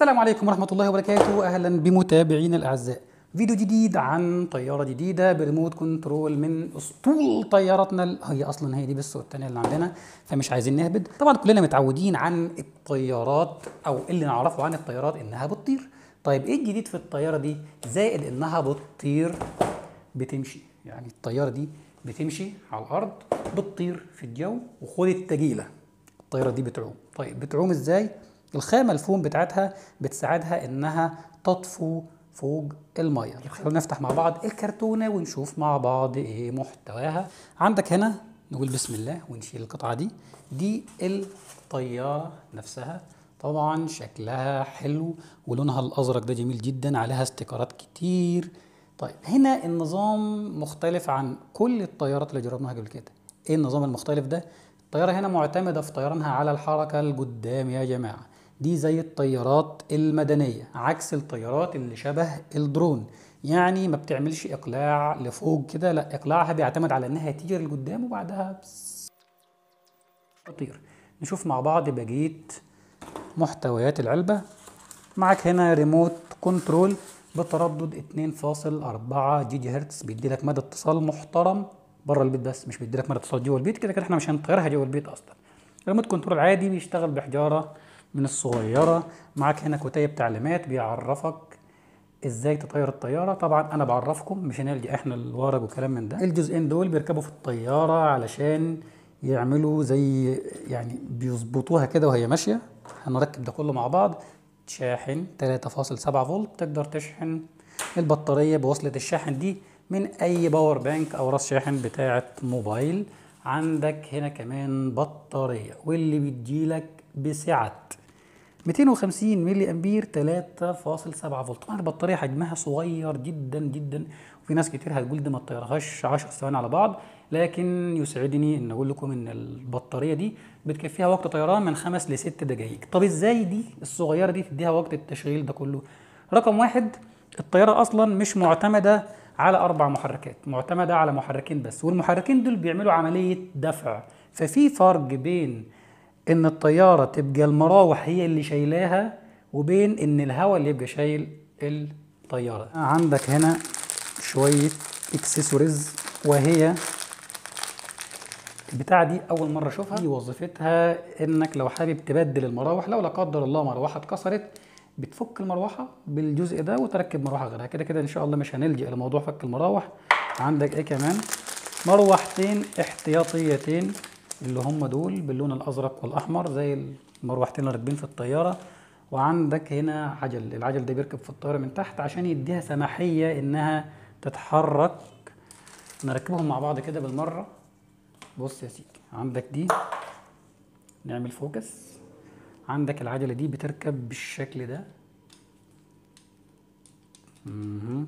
السلام عليكم ورحمة الله وبركاته أهلا بمتابعينا الأعزاء فيديو جديد عن طيارة جديدة بريموت كنترول من أسطول طيارتنا ال- هي أصلا هي دي بس والتانية اللي عندنا فمش عايزين نهبد طبعا كلنا متعودين عن الطيارات أو اللي نعرفه عن الطيارات إنها بتطير طيب إيه الجديد في الطيارة دي زائد إنها بتطير بتمشي يعني الطيارة دي بتمشي على الأرض بتطير في الجو وخد التجيلة الطيارة دي بتعوم طيب بتعوم ازاي؟ الخامة الفوم بتاعتها بتساعدها انها تطفو فوق المية خلونا نفتح مع بعض الكرتونة ونشوف مع بعض ايه محتواها عندك هنا نقول بسم الله ونشيل القطعة دي دي الطيارة نفسها طبعا شكلها حلو ولونها الازرق ده جميل جدا عليها استيكرات كتير طيب هنا النظام مختلف عن كل الطيارات اللي جربناها قبل كده ايه النظام المختلف ده الطيارة هنا معتمدة في طيرانها على الحركة لقدام يا جماعة دي زي الطيارات المدنية عكس الطيارات اللي شبه الدرون يعني ما بتعملش إقلاع لفوق كده لا إقلاعها بيعتمد على إنها تيجي لقدام وبعدها بس تطير نشوف مع بعض بقية محتويات العلبة معك هنا ريموت كنترول بتردد 2.4 جيجا هرتز بيدي لك مدى اتصال محترم بره البيت بس مش بيدي لك مدى اتصال جوه البيت كده كده احنا مش هنطيرها جوه البيت اصلا ريموت كنترول عادي بيشتغل بحجاره من الصغيره معاك هنا كتيب تعليمات بيعرفك ازاي تطير الطياره طبعا انا بعرفكم مش هنلجا احنا الورق وكلام من ده الجزئين دول بيركبوا في الطياره علشان يعملوا زي يعني بيظبطوها كده وهي ماشيه هنركب ده كله مع بعض شاحن 3.7 فولت تقدر تشحن البطاريه بوصله الشاحن دي من اي باور بانك او راس شاحن بتاعه موبايل عندك هنا كمان بطاريه واللي بتجيلك بسعه 250 ملي امبير 3.7 فولت طبعا البطاريه حجمها صغير جدا جدا وفي ناس كتير هتقول دي ما تطيرهاش 10 ثواني على بعض لكن يسعدني ان اقول لكم ان البطاريه دي بتكفيها وقت طيران من خمس لست دقائق طب ازاي دي الصغيره دي تديها وقت التشغيل ده كله رقم واحد الطياره اصلا مش معتمده على اربع محركات معتمده على محركين بس والمحركين دول بيعملوا عمليه دفع ففي فرق بين ان الطياره تبقى المراوح هي اللي شايلاها وبين ان الهواء اللي يبقى شايل الطياره عندك هنا شويه اكسسوارز وهي البتاعه دي اول مره اشوفها دي وظيفتها انك لو حابب تبدل المراوح لو لا قدر الله مروحه اتكسرت بتفك المروحه بالجزء ده وتركب مروحه غيرها كده كده ان شاء الله مش هنلجا الى موضوع فك المراوح عندك ايه كمان مروحتين احتياطيتين اللي هم دول باللون الازرق والاحمر زي المروحتين اللي راكبين في الطياره وعندك هنا عجل العجل ده بيركب في الطياره من تحت عشان يديها سماحيه انها تتحرك نركبهم مع بعض كده بالمره بص يا سيدي عندك دي نعمل فوكس عندك العجله دي بتركب بالشكل ده مهم.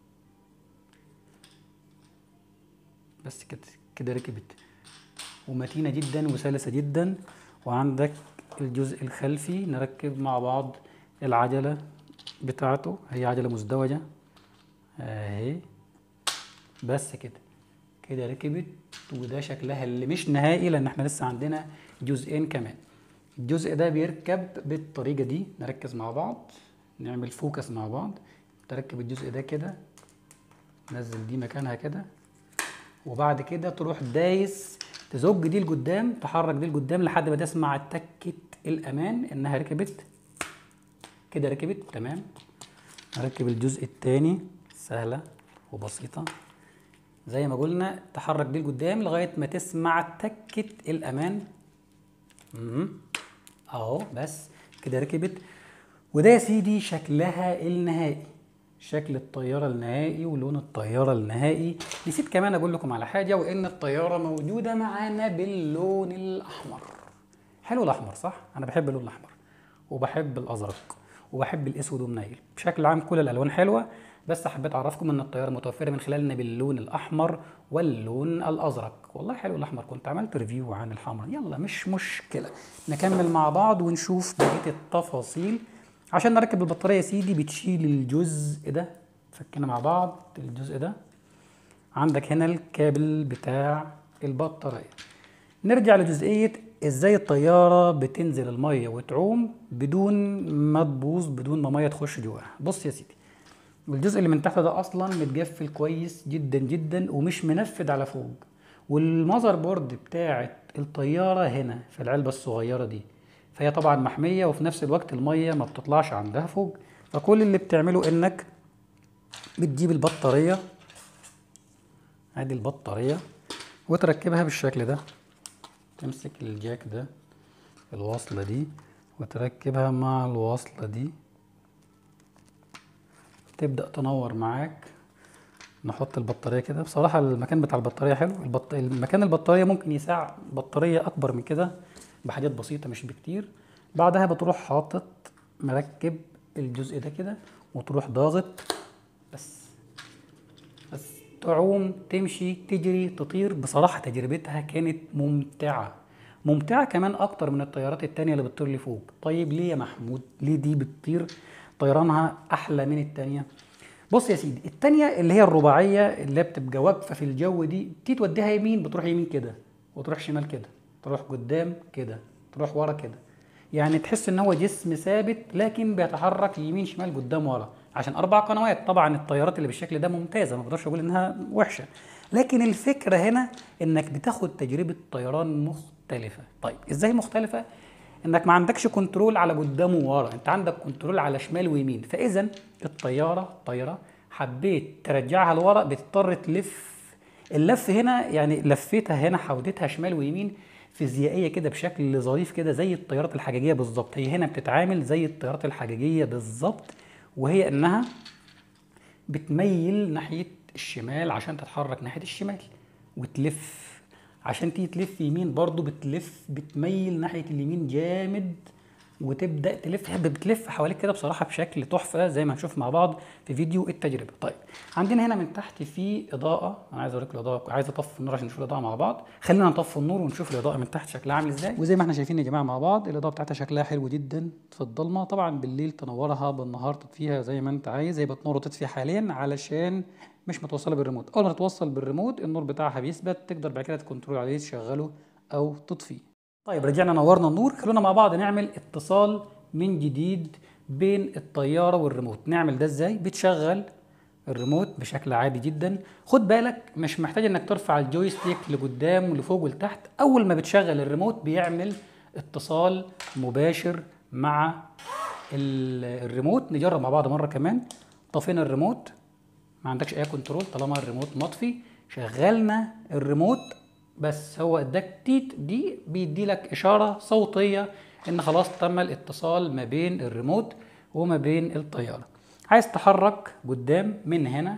بس كده كده ركبت ومتينه جدا وسلسه جدا وعندك الجزء الخلفي نركب مع بعض العجله بتاعته هي عجله مزدوجه اهي بس كده كده ركبت وده شكلها اللي مش نهائي لان احنا لسه عندنا جزئين كمان الجزء ده بيركب بالطريقه دي نركز مع بعض نعمل فوكس مع بعض تركب الجزء ده كده نزل دي مكانها كده وبعد كده تروح دايس تزج دي لقدام تحرك دي لقدام لحد ما تسمع تكة الأمان إنها ركبت كده ركبت تمام نركب الجزء التاني سهلة وبسيطة زي ما قلنا تحرك دي لقدام لغاية ما تسمع تكة الأمان مم. أهو بس كده ركبت وده يا سيدي شكلها النهائي شكل الطيارة النهائي ولون الطيارة النهائي نسيت كمان أقول لكم على حاجة وإن الطيارة موجودة معانا باللون الأحمر حلو الأحمر صح؟ أنا بحب اللون الأحمر وبحب الأزرق وبحب الأسود ومنيل بشكل عام كل الألوان حلوة بس حبيت أعرفكم إن الطيارة متوفرة من خلالنا باللون الأحمر واللون الأزرق والله حلو الأحمر كنت عملت ريفيو عن الحمر يلا مش مشكلة نكمل مع بعض ونشوف بقية التفاصيل عشان نركب البطاريه يا سيدي بتشيل الجزء ده فكنا مع بعض الجزء ده عندك هنا الكابل بتاع البطاريه نرجع لجزئيه ازاي الطياره بتنزل الميه وتعوم بدون ما تبوظ بدون ما ميه تخش جواها بص يا سيدي الجزء اللي من تحت ده اصلا متجفل كويس جدا جدا ومش منفذ على فوق والمذر بورد بتاعه الطياره هنا في العلبه الصغيره دي فهي طبعا محميه وفي نفس الوقت الميه ما بتطلعش عندها فوق فكل اللي بتعمله انك بتجيب البطاريه ادي البطاريه وتركبها بالشكل ده تمسك الجاك ده الوصلة دي وتركبها مع الوصلة دي تبدأ تنور معاك نحط البطارية كده بصراحة المكان بتاع البطارية حلو البط... المكان البطارية ممكن يساع بطارية أكبر من كده بحاجات بسيطة مش بكتير بعدها بتروح حاطط مركب الجزء ده كده وتروح ضاغط بس بس تعوم تمشي تجري تطير بصراحة تجربتها كانت ممتعة ممتعة كمان أكتر من الطيارات التانية اللي بتطير لفوق طيب ليه يا محمود ليه دي بتطير طيرانها أحلى من التانية بص يا سيدي التانية اللي هي الرباعية اللي بتبقى واقفة في الجو دي تيجي توديها يمين بتروح يمين كده وتروح شمال كده تروح قدام كده تروح ورا كده يعني تحس ان هو جسم ثابت لكن بيتحرك يمين شمال قدام ورا عشان اربع قنوات طبعا الطيارات اللي بالشكل ده ممتازه ما اقدرش اقول انها وحشه لكن الفكره هنا انك بتاخد تجربه طيران مختلفه طيب ازاي مختلفه انك ما عندكش كنترول على قدام وورا انت عندك كنترول على شمال ويمين فاذا الطياره طايره حبيت ترجعها لورا بتضطر تلف اللف هنا يعني لفيتها هنا حودتها شمال ويمين فيزيائيه كده بشكل ظريف كده زي الطيارات الحجاجيه بالظبط هي هنا بتتعامل زي الطيارات الحجاجيه بالظبط وهي انها بتميل ناحيه الشمال عشان تتحرك ناحيه الشمال وتلف عشان تيجي تلف يمين برضو بتلف بتميل ناحيه اليمين جامد وتبدا تلف بتلف حواليك كده بصراحه بشكل تحفه زي ما هنشوف مع بعض في فيديو التجربه طيب عندنا هنا من تحت في اضاءه انا عايز اوريك الاضاءه عايز اطفي النور عشان نشوف الاضاءه مع بعض خلينا نطفي النور ونشوف الاضاءه من تحت شكلها عامل ازاي وزي ما احنا شايفين يا جماعه مع بعض الاضاءه بتاعتها شكلها حلو جدا في الضلمه طبعا بالليل تنورها بالنهار تطفيها زي ما انت عايز هي بتنور وتطفي حاليا علشان مش متوصله بالريموت اول ما تتوصل بالريموت النور بتاعها بيثبت تقدر بعد كده تكنترول عليه تشغله او تطفيه طيب رجعنا نورنا النور خلونا مع بعض نعمل اتصال من جديد بين الطياره والريموت نعمل ده ازاي بتشغل الريموت بشكل عادي جدا خد بالك مش محتاج انك ترفع الجويستيك لقدام ولفوق ولتحت اول ما بتشغل الريموت بيعمل اتصال مباشر مع الريموت نجرب مع بعض مره كمان طفينا الريموت ما عندكش اي كنترول طالما الريموت مطفي شغلنا الريموت بس هو اداك تيت دي بيدي لك اشاره صوتيه ان خلاص تم الاتصال ما بين الريموت وما بين الطياره عايز تحرك قدام من هنا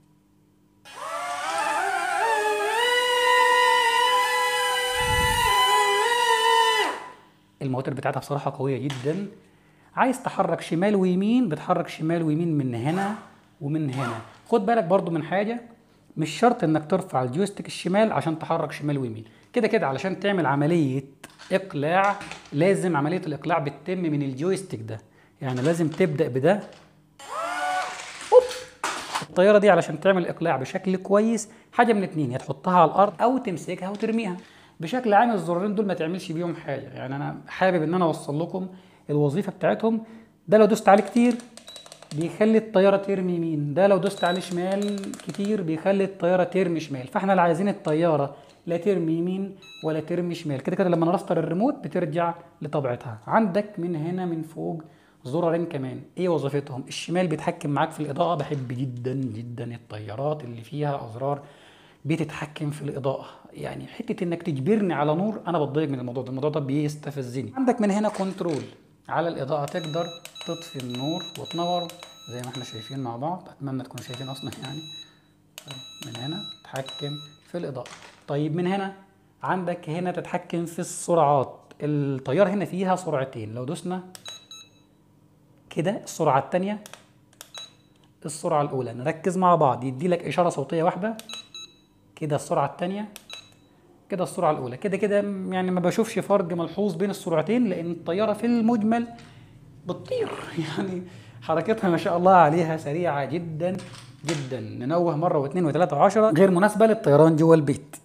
الموتور بتاعتها بصراحه قويه جدا عايز تحرك شمال ويمين بتحرك شمال ويمين من هنا ومن هنا خد بالك برضو من حاجه مش شرط انك ترفع الجويستيك الشمال عشان تحرك شمال ويمين كده كده علشان تعمل عمليه اقلاع لازم عمليه الاقلاع بتتم من الجويستيك ده يعني لازم تبدا بده أوب. الطياره دي علشان تعمل اقلاع بشكل كويس حاجه من اتنين يا تحطها على الارض او تمسكها وترميها بشكل عام الزرارين دول ما تعملش بيهم حاجه يعني انا حابب ان انا اوصل لكم الوظيفه بتاعتهم ده لو دوست عليه كتير بيخلي الطياره ترمي يمين ده لو دوست عليه شمال كتير بيخلي الطياره ترمي شمال فاحنا اللي عايزين الطياره لا ترمي يمين ولا ترمي شمال كده كده لما نرستر الريموت بترجع لطبيعتها عندك من هنا من فوق زرارين كمان ايه وظيفتهم الشمال بيتحكم معاك في الاضاءه بحب جدا جدا الطيارات اللي فيها ازرار بتتحكم في الاضاءه يعني حته انك تجبرني على نور انا بتضايق من الموضوع ده الموضوع ده بيستفزني عندك من هنا كنترول على الاضاءه تقدر تطفي النور وتنور زي ما احنا شايفين مع بعض اتمنى تكونوا شايفين اصلا يعني من هنا تتحكم في الاضاءه طيب من هنا عندك هنا تتحكم في السرعات الطيار هنا فيها سرعتين لو دوسنا كده السرعه الثانيه السرعه الاولى نركز مع بعض يدي لك اشاره صوتيه واحده كده السرعه الثانيه كده السرعه الاولى كده كده يعني ما بشوفش فرق ملحوظ بين السرعتين لان الطياره في المجمل بتطير يعني حركتها ما شاء الله عليها سريعه جدا جدا ننوه مره واثنين وثلاثه وعشرة غير مناسبه للطيران جوه البيت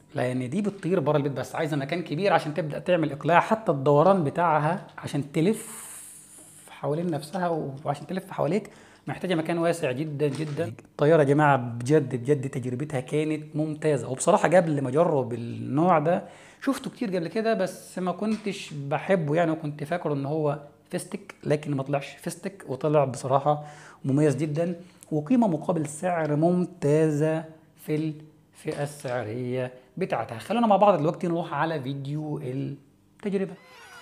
لان دي بتطير بره البيت بس عايزه مكان كبير عشان تبدا تعمل اقلاع حتى الدوران بتاعها عشان تلف حوالين نفسها وعشان تلف حواليك محتاجه مكان واسع جدا جدا الطياره يا جماعه بجد بجد تجربتها كانت ممتازه وبصراحه قبل ما اجرب النوع ده شفته كتير قبل كده بس ما كنتش بحبه يعني وكنت فاكره ان هو فيستك لكن ما طلعش فيستك وطلع بصراحه مميز جدا وقيمه مقابل سعر ممتازه في الفئه السعريه بتاعتها خلونا مع بعض دلوقتي نروح على فيديو التجربه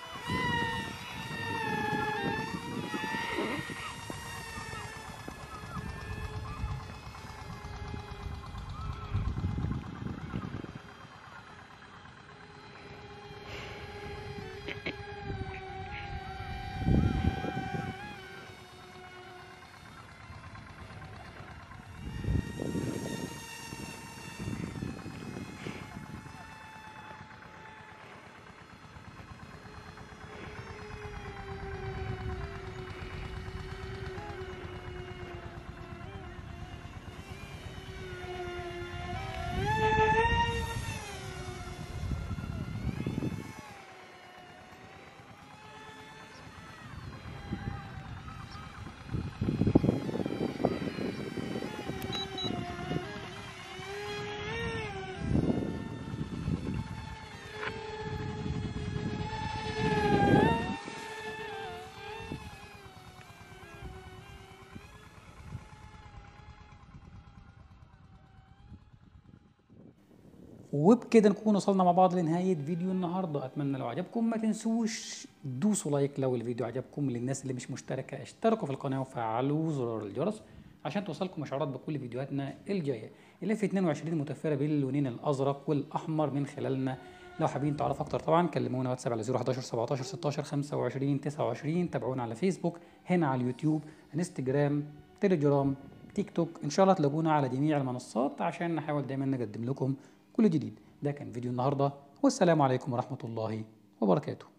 وبكده نكون وصلنا مع بعض لنهاية فيديو النهاردة أتمنى لو عجبكم ما تنسوش دوسوا لايك لو الفيديو عجبكم للناس اللي مش مشتركة اشتركوا في القناة وفعلوا زرار الجرس عشان توصلكم إشعارات بكل فيديوهاتنا الجاية اللي في 22 متفرة باللونين الأزرق والأحمر من خلالنا لو حابين تعرفوا أكتر طبعا كلمونا واتساب على 011 17 16 25 29 تابعونا على فيسبوك هنا على اليوتيوب انستجرام تليجرام تيك توك إن شاء الله تلاقونا على جميع المنصات عشان نحاول دايما نقدم لكم كل جديد ده كان فيديو النهارده والسلام عليكم ورحمه الله وبركاته